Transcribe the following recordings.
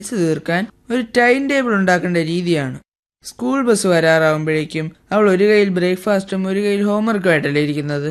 പഠിച്ചു തീർക്കാൻ ഒരു ടൈം ടേബിൾ ഉണ്ടാക്കേണ്ട രീതിയാണ് സ്കൂൾ ബസ് വരാറാവുമ്പോഴേക്കും അവൾ ഒരു കയ്യിൽ ബ്രേക്ക്ഫാസ്റ്റും ഒരു കയ്യിൽ ഹോംവർക്കുമായിട്ടല്ലേ ഇരിക്കുന്നത്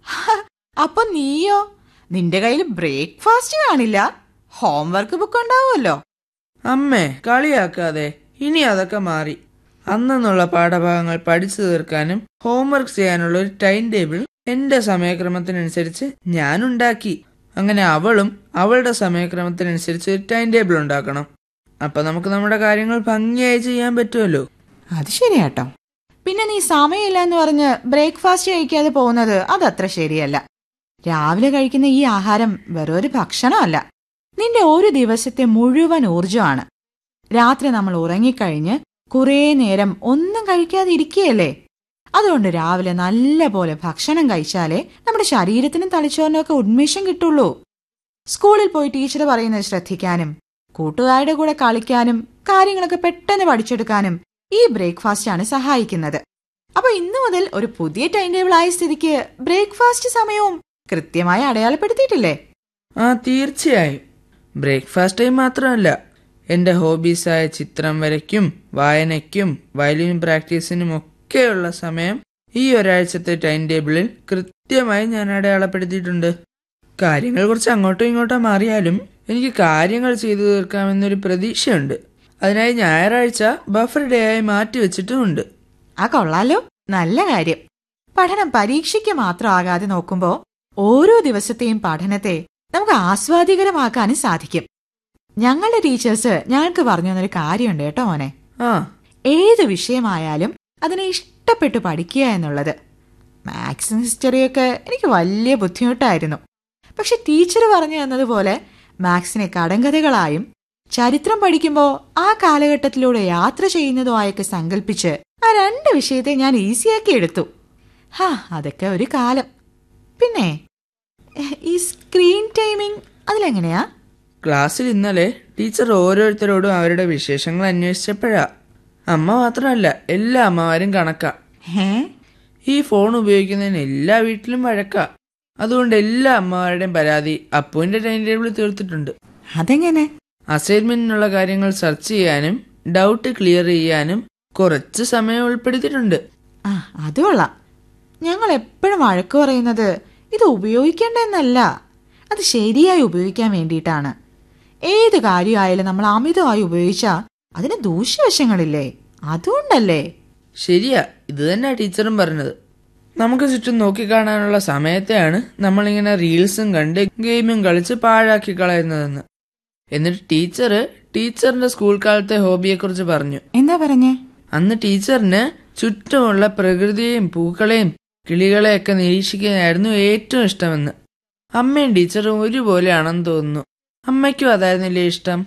അപ്പൊ നീയോ നിന്റെ കയ്യിൽ ബ്രേക്ക്ഫാസ്റ്റ് കാണില്ല ഹോംവർക്ക് ബുക്ക് ഉണ്ടാവുമല്ലോ അമ്മേ കളിയാക്കാതെ ഇനി അതൊക്കെ മാറി അന്നെന്നുള്ള പാഠഭാഗങ്ങൾ പഠിച്ചു തീർക്കാനും ഹോംവർക്ക് ചെയ്യാനുള്ള ഒരു ടൈം ടേബിൾ എന്റെ സമയക്രമത്തിനനുസരിച്ച് ഞാൻ ഉണ്ടാക്കി അങ്ങനെ അവളും അവളുടെ സമയക്രമത്തിനനുസരിച്ച് ഒരു ടൈം ടേബിൾ ഉണ്ടാക്കണം അപ്പൊ നമുക്ക് നമ്മുടെ കാര്യങ്ങൾ ഭംഗിയായി ചെയ്യാൻ പറ്റുമല്ലോ അത് ശരിയാട്ടോ പിന്നെ നീ സമയമില്ല എന്ന് പറഞ്ഞ് ബ്രേക്ക്ഫാസ്റ്റ് കഴിക്കാതെ പോകുന്നത് അതത്ര ശരിയല്ല രാവിലെ കഴിക്കുന്ന ഈ ആഹാരം വെറൊരു ഭക്ഷണമല്ല നിന്റെ ഒരു ദിവസത്തെ മുഴുവൻ ഊർജമാണ് രാത്രി നമ്മൾ ഉറങ്ങിക്കഴിഞ്ഞ് കുറേ നേരം ഒന്നും കഴിക്കാതെ ഇരിക്കുകയല്ലേ അതുകൊണ്ട് രാവിലെ നല്ല പോലെ ഭക്ഷണം കഴിച്ചാലേ നമ്മുടെ ശരീരത്തിനും തലച്ചോറിനും ഒക്കെ ഉന്മേഷം കിട്ടുള്ളൂ സ്കൂളിൽ പോയി ടീച്ചർ പറയുന്നത് ശ്രദ്ധിക്കാനും കൂട്ടുകാരുടെ കൂടെ കളിക്കാനും കാര്യങ്ങളൊക്കെ പെട്ടെന്ന് പഠിച്ചെടുക്കാനും ഈ ബ്രേക്ക്ഫാസ്റ്റ് ആണ് സഹായിക്കുന്നത് അപ്പൊ ഇന്നു മുതൽ ഒരു പുതിയ ടൈം ടേബിൾ ആയ സ്ഥിതിക്ക് ബ്രേക്ക്ഫാസ്റ്റ് സമയവും കൃത്യമായി അടയാളപ്പെടുത്തിയിട്ടില്ലേ ആ തീർച്ചയായും ബ്രേക്ക്ഫാസ്റ്റ് ടൈം മാത്രമല്ല എൻ്റെ ഹോബീസായ ചിത്രം വരയ്ക്കും വായനയ്ക്കും വയലിൻ പ്രാക്ടീസിനും ഒക്കെയുള്ള സമയം ഈ ഒരാഴ്ചത്തെ ടൈം ടേബിളിൽ കൃത്യമായി ഞാൻ അടയാളപ്പെടുത്തിയിട്ടുണ്ട് കാര്യങ്ങൾ കുറച്ച് അങ്ങോട്ടും ഇങ്ങോട്ടും മാറിയാലും എനിക്ക് കാര്യങ്ങൾ ചെയ്തു തീർക്കാമെന്നൊരു പ്രതീക്ഷയുണ്ട് അതിനായി ഞായറാഴ്ച ബഫർ ഡേ ആയി മാറ്റിവെച്ചിട്ടുമുണ്ട് ആ കൊള്ളാലോ നല്ല കാര്യം പഠനം പരീക്ഷയ്ക്ക് മാത്രമാകാതെ നോക്കുമ്പോ ഓരോ ദിവസത്തെയും പഠനത്തെ നമുക്ക് ആസ്വാദികരമാക്കാനും സാധിക്കും ഞങ്ങളുടെ ടീച്ചേഴ്സ് ഞങ്ങൾക്ക് പറഞ്ഞു തന്നൊരു കാര്യമുണ്ട് കേട്ടോ മോനെ ആ ഏത് വിഷയമായാലും അതിനെ ഇഷ്ടപ്പെട്ട് പഠിക്കുക എന്നുള്ളത് മാത്സും ഹിസ്റ്ററിയൊക്കെ എനിക്ക് വലിയ ബുദ്ധിമുട്ടായിരുന്നു പക്ഷെ ടീച്ചർ പറഞ്ഞു തന്നതുപോലെ മാത്സിനെ കടങ്കഥകളായും ചരിത്രം പഠിക്കുമ്പോൾ ആ കാലഘട്ടത്തിലൂടെ യാത്ര ചെയ്യുന്നതുമായൊക്കെ സങ്കല്പിച്ച് ആ രണ്ട് വിഷയത്തെ ഞാൻ ഈസിയാക്കി എടുത്തു ഹാ അതൊക്കെ ഒരു കാലം പിന്നെ എഹ്, ഈ സ്ക്രീൻ ടൈമിംഗ് അതിലെങ്ങനെയാ ക്ലാസ്സിൽ ഇന്നലെ ടീച്ചർ ഓരോരുത്തരോടും അവരുടെ വിശേഷങ്ങൾ അന്വേഷിച്ചപ്പോഴാ അമ്മ മാത്രമല്ല എല്ലാ അമ്മമാരും കണക്കാ ഹേ ഈ ഫോൺ ഉപയോഗിക്കുന്നതിന് എല്ലാ വീട്ടിലും വഴക്കാ അതുകൊണ്ട് എല്ലാ അമ്മമാരുടെയും പരാതി അപ്പുവിന്റെ ടൈം ടേബിൾ തീർത്തിട്ടുണ്ട് അതെങ്ങനെ അസൈൻമെന്റിനുള്ള കാര്യങ്ങൾ സെർച്ച് ചെയ്യാനും ഡൗട്ട് ക്ലിയർ ചെയ്യാനും കുറച്ച് സമയം ഉൾപ്പെടുത്തിയിട്ടുണ്ട് ആ അത് കൊള്ളാം ഞങ്ങൾ എപ്പോഴും വഴക്ക് പറയുന്നത് ഇത് ഉപയോഗിക്കേണ്ടെന്നല്ല അത് ശരിയായി ഉപയോഗിക്കാൻ വേണ്ടിയിട്ടാണ് ഏത് കാര്യമായാലും നമ്മൾ അമിതമായി ഉപയോഗിച്ചാൽ അതിന് ദൂഷ്യവശങ്ങളില്ലേ അതുകൊണ്ടല്ലേ ശരിയാ ഇത് തന്നെ ടീച്ചറും പറഞ്ഞത് നമുക്ക് ചുറ്റും നോക്കിക്കാണാനുള്ള സമയത്തെയാണ് നമ്മളിങ്ങനെ റീൽസും കണ്ട് ഗെയിമും കളിച്ച് പാഴാക്കി കളയുന്നതെന്ന് എന്നിട്ട് ടീച്ചർ ടീച്ചറിന്റെ സ്കൂൾ കാലത്തെ ഹോബിയെക്കുറിച്ച് പറഞ്ഞു എന്താ പറഞ്ഞേ അന്ന് ടീച്ചറിന് ചുറ്റുമുള്ള പ്രകൃതിയെയും പൂക്കളെയും കിളികളെയൊക്കെ നിരീക്ഷിക്കാനായിരുന്നു ഏറ്റവും ഇഷ്ടമെന്ന് അമ്മയും ടീച്ചറും ഒരുപോലെയാണെന്ന് തോന്നുന്നു അമ്മയ്ക്കും അതായിരുന്നില്ലേ ഇഷ്ടം